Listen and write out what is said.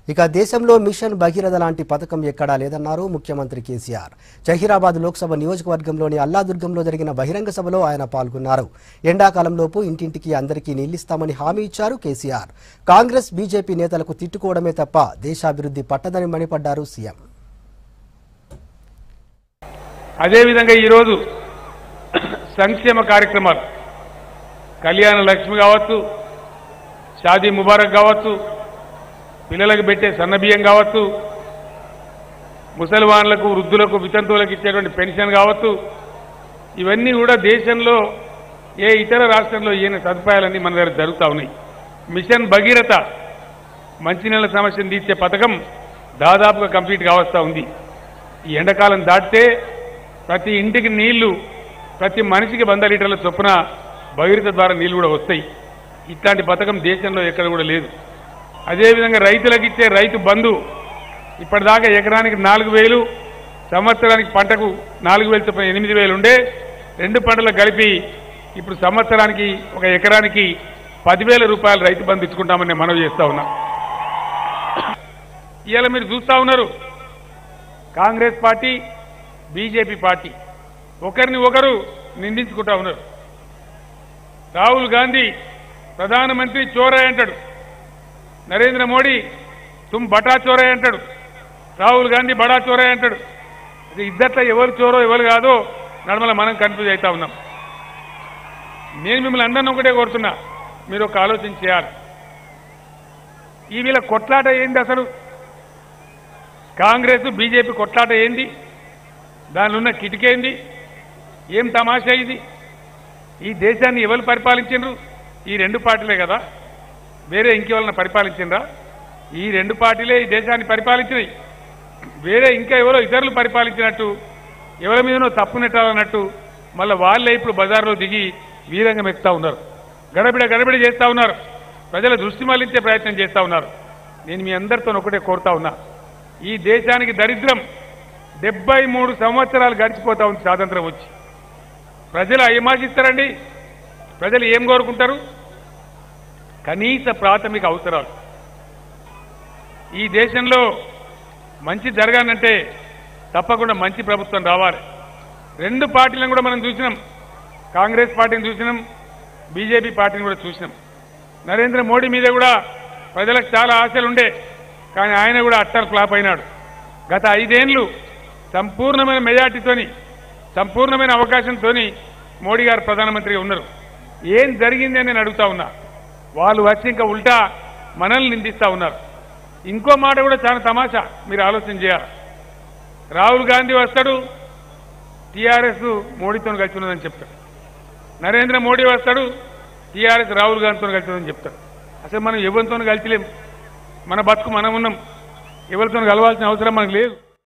ఇక దేశంలో మిషన్ భగీరథ లాంటి పథకం ఎక్కడా లేదన్నారు ముఖ్యమంత్రి కేసీఆర్ జహీరాబాద్ లోక్సభ నియోజకవర్గంలోని అల్లాదుర్గంలో జరిగిన బహిరంగ సభలో ఆయన పాల్గొన్నారు ఎండాకాలంలోపు ఇంటింటికి అందరికీ నీళ్లిస్తామని హామీ ఇచ్చారు కేసీఆర్ కాంగ్రెస్ బీజేపీ నేతలకు తిట్టుకోవడమే తప్ప దేశాభివృద్ధి పట్టదని మండిపడ్డారు సీఎం అదేవిధంగా ఈరోజు సంక్షేమ కార్యక్రమాలు కళ్యాణ లక్ష్మి కావచ్చు షాదీ ముబారక్ కావచ్చు పిల్లలకు పెట్టే సన్నబియ్యం కావచ్చు ముసల్మాన్లకు వృద్ధులకు వితంతువులకు ఇచ్చేటువంటి పెన్షన్ కావచ్చు ఇవన్నీ కూడా దేశంలో ఏ ఇతర రాష్ట్రంలో ఈయన సదుపాయాలన్నీ మన దగ్గర జరుగుతూ ఉన్నాయి మిషన్ భగీరథ మంచినీళ్ళ సమస్యను తీర్చే పథకం దాదాపుగా కంప్లీట్ కావస్తా ఉంది ఈ ఎండాకాలం దాటితే ప్రతి ఇంటికి నీళ్లు ప్రతి మనిషికి వంద లీటర్ల చొప్పున భగీరథ ద్వారా నీళ్లు కూడా వస్తాయి ఇట్లాంటి పథకం దేశంలో ఎక్కడ కూడా లేదు అదేవిధంగా రైతులకు ఇచ్చే రైతు బంధు ఇప్పటిదాకా ఎకరానికి నాలుగు వేలు సంవత్సరానికి పంటకు నాలుగు వేలు చొప్పున ఎనిమిది వేలు ఉండే రెండు పంటలకు కలిపి ఇప్పుడు సంవత్సరానికి ఒక ఎకరానికి పదివేల రూపాయలు రైతు బంధు ఇచ్చుకుంటామని నేను మనవి చేస్తా ఉన్నా ఇవాళ మీరు చూస్తా ఉన్నారు కాంగ్రెస్ పార్టీ బీజేపీ పార్టీ ఒకరిని ఒకరు నిందించుకుంటా ఉన్నారు రాహుల్ గాంధీ ప్రధానమంత్రి చోరాయ్ అంటాడు నరేంద్ర మోడీ తుమ్ బటా చోరాయ్ అంటాడు రాహుల్ గాంధీ బడా చోరాయ్ అంటాడు ఇది ఇద్దట్లో ఎవరు చోరో ఎవరు కాదో నడమల మనం కన్ఫ్యూజ్ అవుతా ఉన్నాం నేను మిమ్మల్ని అందరిని ఒకటే కోరుతున్నా మీరు ఒక ఆలోచన చేయాలి ఈ వీళ్ళ కొట్లాట ఏంది అసలు కాంగ్రెస్ బీజేపీ కొట్లాట ఏంది దానిలో ఉన్న కిటికేంది ఏం తమాషా ఇది ఈ దేశాన్ని ఎవరు పరిపాలించిండ్రు ఈ రెండు పార్టీలే కదా వేరే ఇంకెవరన్నా పరిపాలించిండ్రా ఈ రెండు పార్టీలే ఈ దేశాన్ని పరిపాలించినాయి వేరే ఇంకా ఎవరో ఇతరులు పరిపాలించినట్టు ఎవరి మీదనో తప్పు నెట్టాలన్నట్టు మళ్ళీ వాళ్ళే ఇప్పుడు బజార్లో దిగి వీరంగం ఎక్కుతా ఉన్నారు గడబిడ గడబిడ చేస్తా ఉన్నారు ప్రజల దృష్టి మళ్లించే ప్రయత్నం చేస్తా ఉన్నారు నేను మీ అందరితో ఒకటే కోరుతా ఉన్నా ఈ దేశానికి దరిద్రం డెబ్బై మూడు సంవత్సరాలు గడిచిపోతా ఉంది స్వాతంత్రం వచ్చి ప్రజలు ఏమాశిస్తారండి ప్రజలు ఏం కోరుకుంటారు కనీస ప్రాథమిక అవసరాలు ఈ దేశంలో మంచి జరగాలంటే తప్పకుండా మంచి ప్రభుత్వం రావాలి రెండు పార్టీలను కూడా మనం చూసినాం కాంగ్రెస్ పార్టీని చూసినాం బీజేపీ పార్టీని కూడా చూసినాం నరేంద్ర మోడీ మీద కూడా ప్రజలకు చాలా ఆశలు ఉండే కానీ ఆయన కూడా అట్టర్ ఫ్లాప్ అయినాడు గత ఐదేళ్లు సంపూర్ణమైన మెజార్టీతోని సంపూర్ణమైన అవకాశంతోని మోడీ గారు ప్రధానమంత్రిగా ఉన్నారు ఏం జరిగింది అని నేను అడుగుతా ఉన్నా వాళ్ళు వచ్చి ఇంకా ఉల్టా మనల్ని నిందిస్తా ఉన్నారు ఇంకో మాట కూడా చాలా తమాషా మీరు ఆలోచన చేయాలి రాహుల్ గాంధీ వస్తాడు టీఆర్ఎస్ మోడీతో కలిసి ఉన్నదని చెప్తాడు నరేంద్ర మోడీ వస్తాడు టీఆర్ఎస్ రాహుల్ గాంధీతో కలిసి ఉన్నదని చెప్తాడు అసలు మనం ఎవరితో కలిసిలేం మన బతుకు మనం ఉన్నాం ఎవరితో కలవాల్సిన అవసరం మనకు లేదు